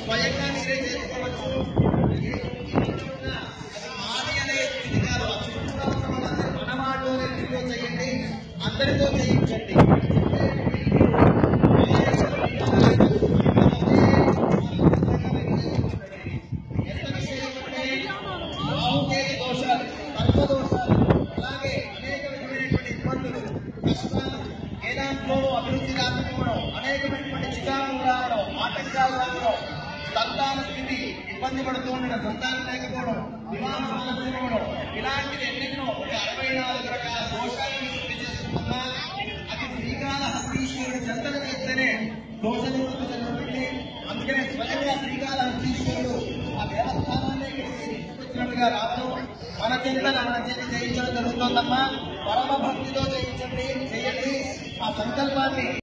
స్వయంగా మీరే చేసుకోవచ్చు ఏ ఇంట్లో ఉన్నా అది మాది అనే స్థితి కాదు ఆ చుట్టూ ఉన్న వాళ్ళందరూ మన వాళ్ళు అనే స్థితిలో చేయండి అందరితో చేయించండి ఎంత విషయమంటే బాహుకేయ దోషాలు సర్వదోషాలు అలాగే అనేక విధమైనటువంటి ఇబ్బందులు కష్టాలు వేదాంతంలో అభివృద్ధి రాకపోవడం అనేకమైనటువంటి చికాకులు రావడం ఆటంకాలు రావడం సంతాన స్థితి ఇబ్బంది పడుతూ ఉండడం సంతానం లేకపోవడం వివాహం ఆలస్యమవడం ఇలాంటివి ఎన్నెన్నో ఒక అరవై నాలుగు రకాల దోషాలను వృద్ధి చేసుకున్నా అది శ్రీకాళ హస్తీశ్వరుడు చెంతన చేస్తేనే దోష నివృత్తి జరుగుతుంది అందుకనే స్వయంగా శ్రీకాళ హస్తీశ్వరుడు ఆ దేవస్థానాన్ని ఇక్కడికి తీసుకొచ్చినట్టుగా రావడం మన చింతన మన చేతి చేయించడం జరుగుతుందమ్మా పరమ భక్తితో చేయించండి చేయండి ఆ సంకల్పాన్ని